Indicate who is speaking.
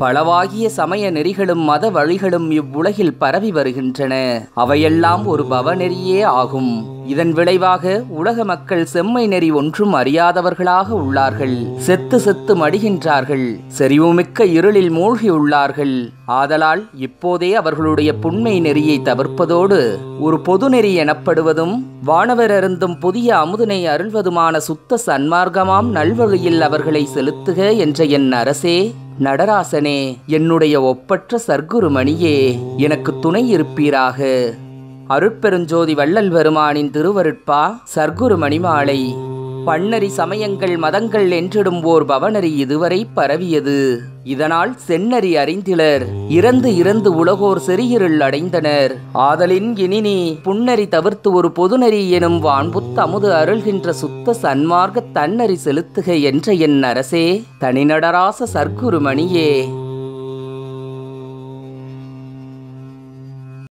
Speaker 1: பலவாகிய சமய நெறிகளும் மத வழிகளும் இவ்வுலகில் பரவி வருகின்றன அவையெல்லாம் ஒரு பவநெறியே ஆகும் இதன் விளைவாக உலக மக்கள் செம்மை நெறி ஒன்றும் அறியாதவர்களாக உள்ளார்கள் செத்து செத்து மடிகின்றார்கள் செறிவுமிக்க இருளில் மூழ்கியுள்ளார்கள் ஆதலால் இப்போதே அவர்களுடைய புண்மை நெறியை தவிர்ப்பதோடு ஒரு பொது நெறி எனப்படுவதும் வானவர் அருந்தும் புதிய அமுதனை அருள்வதுமான சுத்த சன்மார்க்கமாம் நல்வழியில் அவர்களை செலுத்துக என்ற என் அரசே நடராசனே என்னுடைய ஒப்பற்ற சர்க்குரு மணியே எனக்கு துணை இருப்பீராக அருட்பெருஞ்சோதி வள்ளல் பெருமானின் திருவருட்பா சர்க்குரு மணிமாலை பன்னரி சமயங்கள் மதங்கள் என்றிடும் ஓர் பவனரி இதுவரை பரவியது இதனால் செந்நரி அறிந்திலர் இறந்து இறந்து உலகோர் செறியிருள் அடைந்தனர் ஆதலின் இனி நீ புன்னரி தவிர்த்து ஒரு பொதுநெறி எனும் வான்புத் அமுது அருள்கின்ற சுத்த சன்மார்க்க தன்னறி செலுத்துக என்ற என் அரசே தனிநடராச சர்க்குரு மணியே